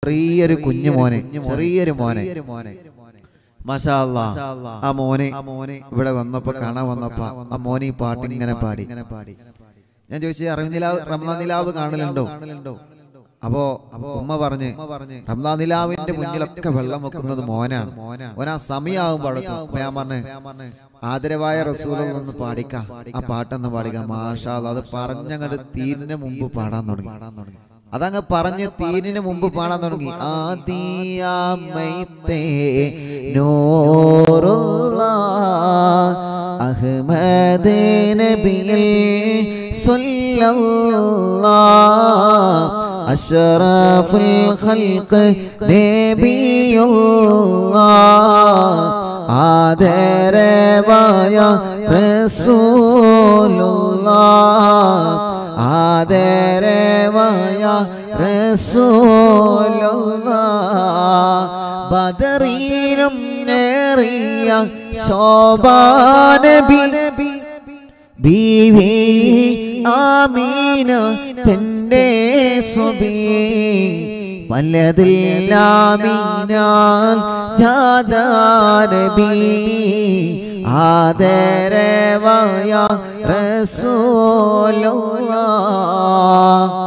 ചെറിയൊരു കുഞ്ഞു മോനെ ചെറിയൊരു മോനെ മാഷാ അല്ലാ. ആ മോനെ ഇവിടെ വന്നപ്പോ കാണാൻ വന്നപ്പോ ആ മോനെ ഈ പാട്ട് ഇങ്ങനെ പാടി ഞാൻ ചോദിച്ചു അറിവ് നിലാവ് റംസാൻ നിലാവ് കാണലുണ്ടോ അപ്പോ ഉമ്മ പറഞ്ഞ് റംസാൻ നിലാവിന്റെ മുന്നിലൊക്കെ വെള്ളം വെക്കുന്നത് മോനാണ് മോൻ ആ സമയമാകുമ്പോ അടുത്തു അപ്പൊ ഞാൻ പറഞ്ഞ് ആദരവായ റസൂലൊന്ന് പാടിക്ക ആ പാട്ടൊന്ന് പാടിക്ക മാഷാ അല്ലാ. അത് പറഞ്ഞങ്ങോട്ട് തീരിന് മുമ്പ് പാടാൻ തുടങ്ങി അതങ്ങ് പറഞ്ഞ് തീരിന് മുമ്പ് പാടാൻ തുടങ്ങി ആദിയാമൈത്തേ നൂറുള്ള അഹ്മദ് നബിയിൽ സ്വല്ലല്ലാ അഷ്റഫുൽ ഖൽഖ് നബിയുല്ലാ ആദരവായ റസൂലുള്ളാ ആദരവായ റസൂലുള്ളാ ബദറീനും നേറിയ ശോഭാനബി ബീവി ആമീന തന്റെ സ്വബി വല്ലതില്ലാമീനാൽ ജാദാനബി ആദരവായ റസൂലുള്ളാ